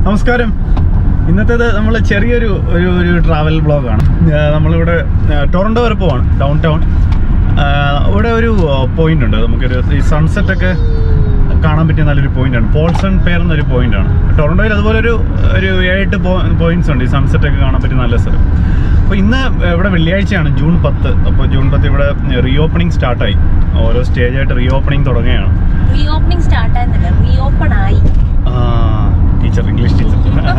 നമസ്കാരം ഇന്നത്തേത് നമ്മൾ ചെറിയൊരു ഒരു ഒരു ട്രാവൽ ബ്ലോഗാണ് നമ്മളിവിടെ ആ, ടൊറൻഡോ വരെ പോവാണ് ഡൗൺ ടൗൺ ഇവിടെ ഒരു പോയിന്റ് ഉണ്ട് നമുക്കൊരു ഈ സൺസെറ്റ് ഒക്കെ കാണാൻ പറ്റിയ നല്ലൊരു പോയിന്റാണ് പോൾസൺ പേർ എന്നൊരു പോയിന്റാണ് ടൊറൻഡോയിൽ അതുപോലെ ഒരു ഒരു ഏഴെട്ട് പോയിന്റ്സ് ഉണ്ട് ഈ സൺസെറ്റ് ഒക്കെ കാണാൻ പറ്റിയ നല്ല സ്ഥലം അപ്പോൾ ഇന്ന് ഇവിടെ വെള്ളിയാഴ്ചയാണ് ജൂൺ പത്ത് അപ്പോൾ ജൂൺ പത്ത് ഇവിടെ റീ ഓപ്പണിംഗ് സ്റ്റാർട്ടായി ഓരോ സ്റ്റേജായിട്ട് റീ ഓപ്പണിംഗ് തുടങ്ങുകയാണ് റീ ഓപ്പണിംഗ് സ്റ്റാർട്ട് ആയിരുന്നില്ല റീ ഓപ്പൺ ആയി teacher English teacher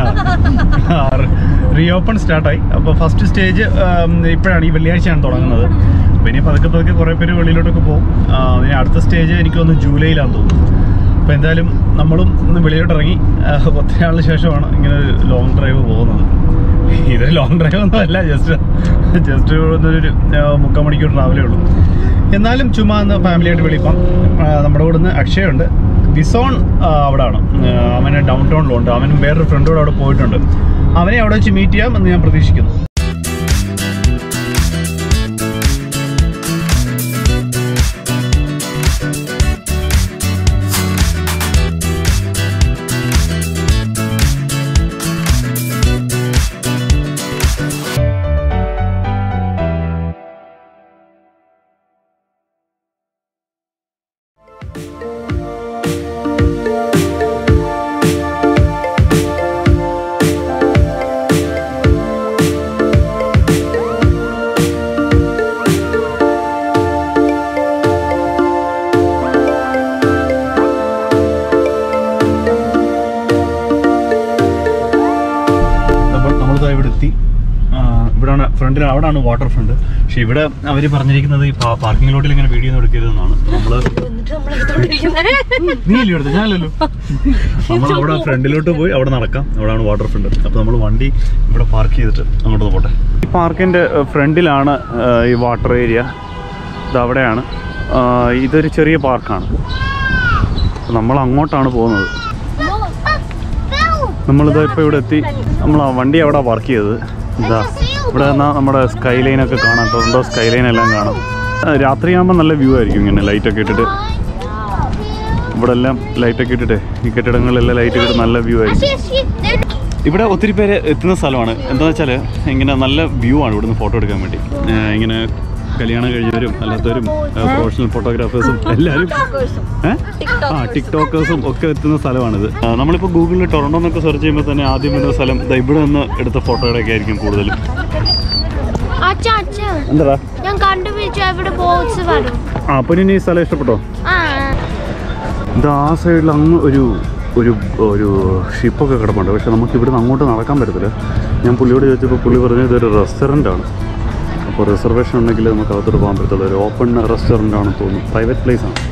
reopen സ്റ്റാർട്ടായി അപ്പോൾ ഫസ്റ്റ് സ്റ്റേജ് ഇപ്പോഴാണ് ഈ വെള്ളിയാഴ്ചയാണ് തുടങ്ങുന്നത് അപ്പോൾ ഇനി പതുക്കെ പതുക്കെ കുറേ പേര് വെളിയിലോട്ടൊക്കെ പോകും ആ, ഇനി അടുത്ത സ്റ്റേജ് എനിക്ക് തോന്നുന്നു ജൂലൈയിലാന്ന് തോന്നുന്നു അപ്പോൾ എന്തായാലും നമ്മളും ഇന്ന് വെളിയിലോട്ട് ഇറങ്ങി ആ, ഒത്തിരി നാളിന് ശേഷമാണ് ഇങ്ങനെ ഒരു ലോങ് ഡ്രൈവ് പോകുന്നത് ഇതൊരു ലോങ് ഡ്രൈവ് ഒന്നും അല്ല ജസ്റ്റ് ജസ്റ്റ് ഒരു ആ, മുക്കാൽ മണിക്കൂർ ട്രാവലേ ഉള്ളൂ എന്നാലും ചുമ്മാ ഒന്ന് ഫാമിലിയായിട്ട് വെളിയിപ്പം നമ്മുടെ കൂടെ നിന്ന് അക്ഷയുണ്ട് വിസോൺ അവിടെ ആണ് അവന് ഡൗൺ ടൗണിലുണ്ട് അവനും വേറൊരു ഫ്രണ്ടോട് അവിടെ പോയിട്ടുണ്ട് അവനെ അവിടെ വെച്ച് മീറ്റ് ചെയ്യാം എന്ന് ഞാൻ പ്രതീക്ഷിക്കുന്നു അപ്പോൾ നമ്മളിതാ ഇവിടെ എത്തി ആ, ഇവിടാണ് ഫ്രണ്ടിൽ അവിടാണ് വാട്ടർ ഫ്രണ്ട് പക്ഷെ ഇവിടെ അവർ പറഞ്ഞിരിക്കുന്നത് ഈ പാർക്കിംഗ് ലോട്ടിൽ ഇങ്ങനെ വീഡിയോ ഒന്നും എടുക്കരുതെന്നാണ് നമ്മള് എന്നിട്ട് നമ്മൾ എടുത്തോണ്ടിരിക്കുന്നത് നീ അല്ലേ എടുത്തത് ഞാനല്ലോ നമ്മൾ അവിടെ ഫ്രണ്ടിലോട്ട് പോയി അവിടെ നടക്കാം അവിടെയാണ് വാട്ടർ ഫ്രണ്ട് അപ്പോൾ നമ്മൾ വണ്ടി ഇവിടെ പാർക്ക് ചെയ്തിട്ട് അങ്ങോട്ട് ഒന്ന് പോട്ടെ ഈ പാർക്കിൻ്റെ ഫ്രണ്ടിലാണ് ഈ വാട്ടർ ഏരിയ ഇത് അവിടെയാണ് ആ, ഇതൊരു ചെറിയ പാർക്കാണ് നമ്മൾ അങ്ങോട്ടാണ് പോകുന്നത് നമ്മളിതാ ഇപ്പോൾ ഇവിടെ എത്തി നമ്മൾ ആ വണ്ടി അവിടെ പാർക്ക് ചെയ്തത് ഇതാ ഇവിടെ നിന്നാൽ നമ്മുടെ സ്കൈ ലൈനൊക്കെ കാണാം ടൊറൻഡോ സ്കൈ ലൈൻ എല്ലാം കാണാം ആ, രാത്രിയാകുമ്പോൾ നല്ല വ്യൂ ആയിരിക്കും ഇങ്ങനെ ലൈറ്റൊക്കെ ഇട്ടിട്ട് ഇവിടെ എല്ലാം ലൈറ്റൊക്കെ ഇട്ടിട്ട് ഈ കെട്ടിടങ്ങളിലെല്ലാം ലൈറ്റ് ഇട്ടിട്ട് നല്ല വ്യൂ ആയിരിക്കും ഇവിടെ ഒത്തിരി പേര് എത്തുന്ന സ്ഥലമാണ് എന്താണെന്ന് വെച്ചാൽ ഇങ്ങനെ നല്ല വ്യൂ ആണ് ഇവിടുന്ന് ഫോട്ടോ എടുക്കാൻ വേണ്ടി ഏ, ഇങ്ങനെ കല്യാണം കഴിഞ്ഞവരും അല്ലാത്തവരും പ്രൊഫഷണൽ ഫോട്ടോഗ്രാഫേഴ്സും എല്ലാവരും ഏ? ആ ടിക്ടോക്കേഴ്സും ഒക്കെ എത്തുന്ന സ്ഥലമാണിത് ആ, നമ്മളിപ്പോൾ ഗൂഗിളിൽ ടൊറൻഡോ എന്നൊക്കെ സെർച്ച് ചെയ്യുമ്പോൾ തന്നെ ആദ്യം വരുന്ന സ്ഥലം ദാ ഇവിടെ നിന്ന് എടുത്ത ഫോട്ടോകളൊക്കെ ആയിരിക്കും കൂടുതലും അച്ഛാ അച്ഛാ എന്താ ഞാൻ കണ്ടുപിടിച്ചു എവിടെ ബോട്ട്സ് വരും ആ അപ്പോൾ ഇനി ഈ സ്ഥലം ഇഷ്ടപ്പെട്ടോ ആ ഇത് ആ സൈഡിൽ അങ്ങ് ഒരു ഒരു ഒരു ഷിപ്പൊക്കെ കിടപ്പുണ്ട് പക്ഷെ നമുക്ക് ഇവിടുന്ന് അങ്ങോട്ട് നടക്കാൻ പറ്റത്തില്ല ഞാൻ പുള്ളിയോട് ചോദിച്ചപ്പോൾ പുള്ളി പറഞ്ഞു ഇതൊരു റെസ്റ്റോറൻ്റ് ആണ് അപ്പോൾ റിസർവേഷൻ ഉണ്ടെങ്കിൽ നമുക്ക് അകത്തോട്ട് പോകാൻ പറ്റത്തുള്ളൂ ഒരു ഓപ്പൺ റെസ്റ്റോറൻ്റ് ആണെന്ന് തോന്നുന്നു പ്രൈവറ്റ് പ്ലേസ് ആണ്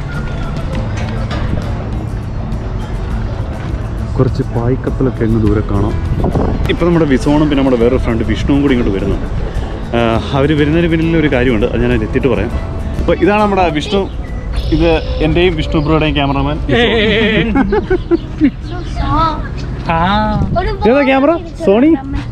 കുറച്ച് പായ്ക്കപ്പലൊക്കെ അങ്ങ് ദൂരെ കാണാം ഇപ്പോൾ നമ്മുടെ വിസോണും പിന്നെ നമ്മുടെ വേറൊരു ഫ്രണ്ട് വിഷ്ണുവും കൂടി ഇങ്ങോട്ട് വരുന്നുണ്ട് അവർ വരുന്നതിന് പിന്നിൽ ഒരു കാര്യമുണ്ട് അത് ഞാൻ അതിൽ എത്തിയിട്ട് പറയാം അപ്പോൾ ഇതാണ് നമ്മുടെ വിഷ്ണു ഇത് എൻ്റെയും വിഷ്ണു ബ്രോയുടെയും ക്യാമറമാൻ ഒരു ഏതാ ക്യാമറ സോണി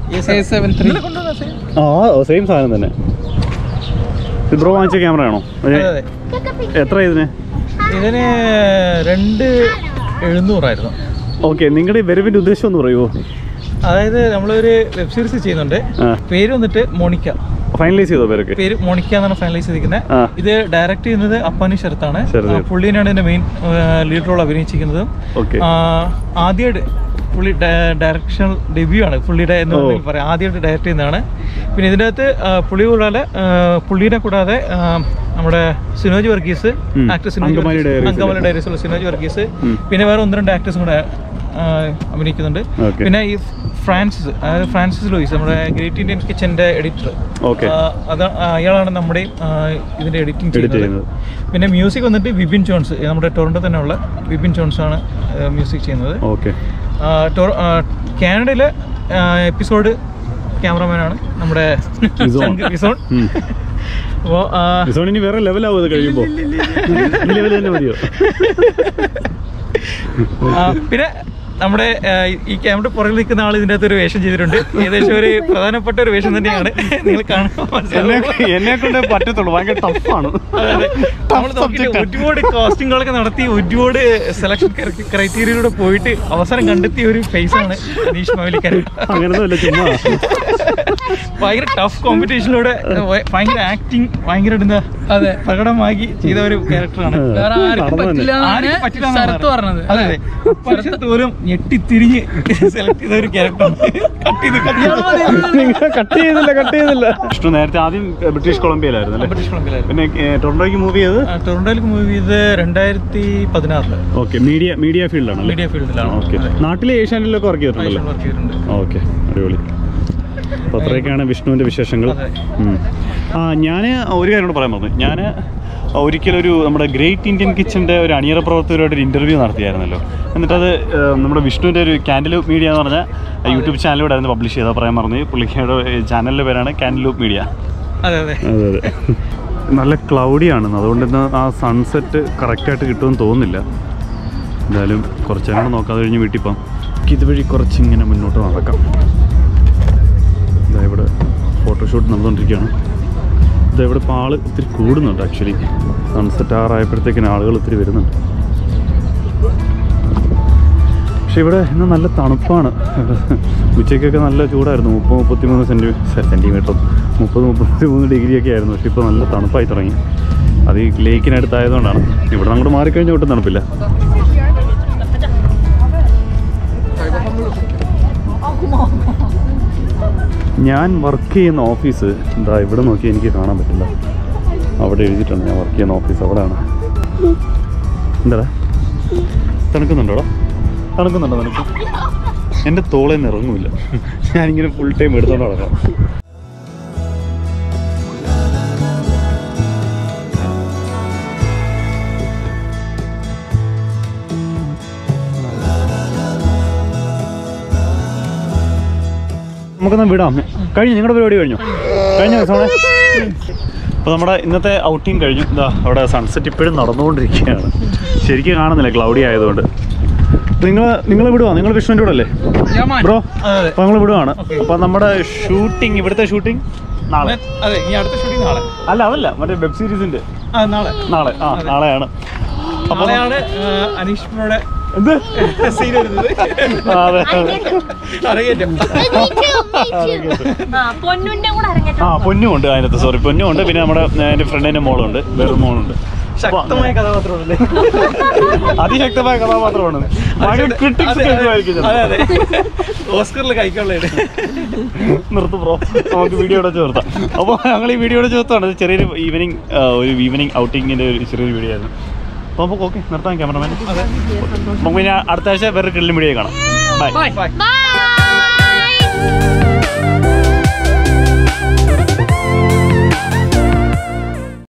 A73 ആ സെയിം സാധനം തന്നെ ഇത് ബ്രോ വാങ്ങിച്ച ക്യാമറ ആണോ അതെ, അതെ. എത്ര ഇതിന് ഇതിന് രണ്ട് എഴുന്നൂറായിരുന്നു ഓക്കെ നിങ്ങളുടെ ഈ വരവിൻ്റെ ഉദ്ദേശം ഒന്ന് പറയുമോ അതായത് നമ്മളൊരു വെബ് സീരീസ് ചെയ്യുന്നുണ്ട് ആ. പേര് വന്നിട്ട് മോണിക്ക ഫൈനലൈസ് ചെയ്തോ പേരൊക്കെ പേര് മോണിക്ക എന്നാണ് ഫൈനലൈസ് ചെയ്തിരിക്കുന്നത് ആ. ഇത് ഡയറക്ട് ചെയ്യുന്നത് അപ്പാനി ശരത്താണ് ശരത്. ആ, പുള്ളിനാണ് ഇതിന്റെ മെയിൻ ലീഡ് റോൾ അഭിനയിച്ചിരിക്കുന്നതും ഓക്കെ ആദ്യമായിട്ട് പുള്ളി ഡയറക്ഷൻ ഡെബ്യൂ ആണ് പുള്ളിയുടെ എന്ന് ഓ. വേണമെങ്കിൽ പറയാം ആദ്യമായിട്ട് ഡയറക്റ്റ് ചെയ്യുന്നതാണ് പിന്നെ ഇതിൻ്റെ അകത്ത് ആ, പുള്ളി കൂടാതെ ആ, പുള്ളീനെ കൂടാതെ ആ, നമ്മുടെ സിനോജ് വർഗീസ് ഉം. ആക്ടർ സിനോജ് അങ്കമാലി വർഗീസ്, ഡയറീസിലെ. അങ്കമാലി ഡയറീസിലുള്ള സിനോജ് വർഗീസ് ഉം. പിന്നെ വേറെ ഒന്ന് രണ്ട് ആക്ടേഴ്സും കൂടെ ആ, അഭിനയിക്കുന്നുണ്ട് ഓക്കെ. പിന്നെ ഈ ഫ്രാൻസിസ് അതായത് ഫ്രാൻസിസ് ലൂയിസ് നമ്മുടെ ഗ്രേറ്റ് ഇന്ത്യൻ കിച്ചൻ്റെ എഡിറ്റർ ഓക്കെ അത് അയാളാണ് നമ്മുടെ ആ, ഇതിന്റെ എഡിറ്റിംഗ് Edit ചെയ്യുന്നത് പിന്നെ മ്യൂസിക് വന്നിട്ട് വിപിൻ ജോൺസ് നമ്മുടെ ടൊറൻഡോ തന്നെയുള്ള വിപിൻ ജോൺസ് ആണ് മ്യൂസിക് ചെയ്യുന്നത് ഓക്കെ ആ, ടൊറ- ആ, കാനഡയിലെ എപ്പിസോഡ് ക്യാമറമാനാണ് നമ്മുടെ വിസോൺ. ചങ്ക് വിസോൺ ഉം. അപ്പോൾ വിസോൺ ഇനി വേറെ ലെവലാവും ഇത് കഴിയുമ്പോൾ ഈ ലെവൽ തന്നെ മതിയോ പിന്നെ നമ്മുടെ ആ, ഈ ക്യാമറ പുറകിൽ നിൽക്കുന്ന ആൾ ഇതിന്റെ അകത്ത് ഒരു വേഷം ചെയ്തിട്ടുണ്ട് ഏകദേശം ഒരു പ്രധാനപ്പെട്ട ഒരു വേഷം തന്നെയാണ് നിങ്ങൾ കാണുമ്പോൾ എന്നെ മനസ്സിലാവും എന്നെ കൊണ്ട് പറ്റത്തുള്ളൂ ഭയങ്കര ടഫാണ് നമ്മൾ നോക്കിയിട്ട് ഒരുപാട് കോസ്റ്റിങ്ങുകളൊക്കെ നടത്തി ഒരുപാട് സെലക്ഷൻ ക്രൈറ്റീരിയയിലൂടെ പോയിട്ട് അവസരം കണ്ടെത്തിയ ഒരു ഫേസ് ആണ് അനീഷ് മാവലിക്കൻ അങ്ങനൊന്നുമില്ല ചുമ്മാ ഭയങ്കര ടഫ് കോമ്പറ്റീഷനിലൂടെ ഭയങ്കര ആക്ടിങ് ഭയങ്കര എന്താ അതെ പ്രകടമാക്കി ചെയ്ത ഒരു ക്യാരക്ടറാണ് വേറെ ആർക്കും നടന്നു തന്നെ. പറ്റില്ല ആർക്കും പറ്റില്ല എന്നാണ് ശരത്ത് പറഞ്ഞത് അതെ അതെ പരിസരത്ത് പോലും ഞെട്ടിത്തിരിഞ്ഞ് സെലക്ട് ചെയ്ത ഒരു ക്യാരക്ടറാണ് കട്ട് ചെയ്ത് cut ചെയ്ത് നിങ്ങൾ കട്ട് ചെയ്തില്ല കട്ട് ചെയ്തില്ല വിഷ്ണു നേരത്തെ ആദ്യം ബ്രിട്ടീഷ് കൊളംബിയയിലായിരുന്നു അല്ലേ ബ്രിട്ടീഷ് കൊളംബിയയിലായിരുന്നു. പിന്നെ ഏ, ടൊറന്റോയ്ക്ക് മൂവ് ചെയ്തത് ആ, ടൊറന്റോയിലേക്ക് മൂവ് ചെയ്ത് രണ്ടായിരത്തി പതിനാറില് ഓക്കെ മീഡിയ മീഡിയ ഫീൽഡാണ് മീഡിയ ഫീൽഡിലാണ് ഓക്കെ നാട്ടിലെ ഏഷ്യാനിലൊക്കെ വർക്ക് ചെയ്തിട്ടുണ്ടല്ലോ വർക്ക് ചെയ്തിട്ടുണ്ട് ഓക്കെ അടിപൊളി അപ്പോൾ അത്രയൊക്കെയാണ് വിഷ്ണുവിൻ്റെ വിശേഷങ്ങൾ അതെ. ഉം. ആ ഞാൻ ഒരു കാര്യം കൂടെ പറയാൻ പറഞ്ഞു ഞാൻ ഒരിക്കലൊരു നമ്മുടെ ഗ്രേറ്റ് ഇന്ത്യൻ കിച്ചൻ്റെ ഒരു അണിയറ പ്രവർത്തകരോട് ഒരു ഇൻ്റർവ്യൂ നടത്തിയായിരുന്നല്ലോ എന്നിട്ടത് ഏഹ്, നമ്മുടെ വിഷ്ണുവിൻ്റെ ഒരു കാൻഡലൂപ്പ് മീഡിയ എന്ന് പറഞ്ഞ യൂട്യൂബ് ചാനലിലൂടെ ആയിരുന്നു പബ്ലിഷ് ചെയ്താൽ പറയാൻ പറഞ്ഞു പുള്ളിക്കാരുടെ ചാനലിൻ്റെ പേരാണ് കാൻഡലൂപ്പ് മീഡിയ അതെ അതെ അതെ അതെ നല്ല ക്ലൗഡിയാണ് അതുകൊണ്ട് ഇന്ന് ആ സൺസെറ്റ് കറക്റ്റായിട്ട് കിട്ടുമെന്ന് തോന്നുന്നില്ല എന്തായാലും കുറച്ച് നേരം നോക്കാതെ കഴിഞ്ഞ് വീട്ടിൽ പോകാം നമുക്ക് ഇതുവഴി കുറച്ചിങ്ങനെ മുന്നോട്ട് നടക്കാം ഇതാ ഇവിടെ ഫോട്ടോഷൂട്ട് നടന്നുകൊണ്ടിരിക്കുകയാണ് ഇതാ ഇവിടെ ഇപ്പോൾ ആൾ ഒത്തിരി കൂടുന്നുണ്ട് ആക്ച്വലി സൺസെറ്റ് ആറായപ്പോഴത്തേക്കിന് ആളുകൾ ഒത്തിരി വരുന്നുണ്ട് പക്ഷെ ഇവിടെ ഇന്ന് നല്ല തണുപ്പാണ് ഉച്ചയ്ക്കൊക്കെ നല്ല ചൂടായിരുന്നു മുപ്പത് മുപ്പത്തിമൂന്ന് സെൻറ്റി സെൻറ്റിമീറ്റർ മുപ്പത് മുപ്പത്തി മൂന്ന് ഡിഗ്രി ഒക്കെ ആയിരുന്നു പക്ഷെ ഇപ്പോൾ നല്ല തണുപ്പായി തുടങ്ങി അത് ഈ ലേക്കിനടുത്തായതുകൊണ്ടാണ് ഇവിടെ അങ്ങോട്ട് മാറിക്കഴിഞ്ഞാൽ ഒട്ടും തണുപ്പില്ല ഞാൻ വർക്ക് ചെയ്യുന്ന ഓഫീസ് എന്താ ഇവിടെ നോക്കി എനിക്ക് കാണാൻ പറ്റില്ല അവിടെ എഴുതിയിട്ടുണ്ട് ഞാൻ വർക്ക് ചെയ്യുന്ന ഓഫീസ് അവിടെയാണ് എന്താടാ തണുക്കുന്നുണ്ടോടാ തണുക്കുന്നുണ്ടോ നിനക്ക് എൻ്റെ തോളിൽ നിന്ന് ഇറങ്ങൂല ഞാനിങ്ങനെ ഫുൾ ടൈം എടുത്തോണ്ട് നടക്കാം നമുക്കൊന്ന് വിടാം കഴിഞ്ഞു നിങ്ങളുടെ പരിപാടി കഴിഞ്ഞു കഴിഞ്ഞു സോണെ അപ്പോൾ നമ്മുടെ ഇന്നത്തെ ഔട്ടിങ് കഴിഞ്ഞു എന്താ അവിടെ സൺസെറ്റ് ഇപ്പോഴും നടന്നുകൊണ്ടിരിക്കുകയാണ് ശരിക്കും കാണുന്നില്ല ക്ലൗഡി ആയതുകൊണ്ട് നിങ്ങൾ നിങ്ങൾ വിടുവാ നിങ്ങൾ വിഷ്ണുവിൻ്റെ കൂടെ അല്ലേ ബ്രോ അതെ അതെ അപ്പോൾ നമ്മൾ വിടുവാണ് അപ്പോൾ നമ്മുടെ ഷൂട്ടിംഗ് ഇവിടുത്തെ ഷൂട്ടിംഗ് നാളെ അതെ ഇനി അടുത്ത ഷൂട്ടിംഗ് നാളെ അല്ല അതല്ല മറ്റേ വെബ് സീരീസിൻ്റെ ആ നാളെ നാളെ ആ നാളെയാണ് അപ്പോൾ നാളെയാണ് ആ, അനീഷ് ബ്രോയുടെ എന്ത് സീൻ വരുന്നത് ആ, അതെ അറിയാം ആ പൊന്നുന്റെ കൂടെ ആ അരങ്ങേറ്റം പൊന്നും ഉണ്ട് അതിനകത്ത് സോറി പൊന്നും ഉണ്ട് പിന്നെ നമ്മുടെ ഏ, എൻ്റെ ഫ്രണ്ടിൻ്റെ മോളുണ്ട് വേറൊരു മോളുണ്ട് ശക്തമായ കഥാപാത്രമല്ലേ അതിശക്തമായ കഥാപാത്രമാണ് ഭയങ്കര critics അതെ, കേൾക്കുമായിരിക്കും ചിലപ്പോൾ. അതെ അതെ ഓസ്കറിൽ കഴിക്കാനുള്ളത് നിർത്ത് ബ്രോ നമുക്ക് വീഡിയോ ഇവിടെ ചേർത്താം അപ്പോൾ ഞങ്ങൾ ഈ വീഡിയോ ഇവിടെ ചേർത്താണ് ഇത് ചെറിയൊരു ഈവനിങ് ഒരു ഈവനിങ് ഔട്ടിങ്ങിൻ്റെ ഒരു ചെറിയൊരു വീഡിയോ ആയിരുന്നു അപ്പോൾ നമുക്ക് ഓക്കെ നിർത്താം ക്യാമറമാൻ നമുക്ക് പിന്നെ അടുത്ത ആഴ്ച വേറെ കിള്ളും വീഡിയോ കാണാം ബൈ ബൈ ബൈ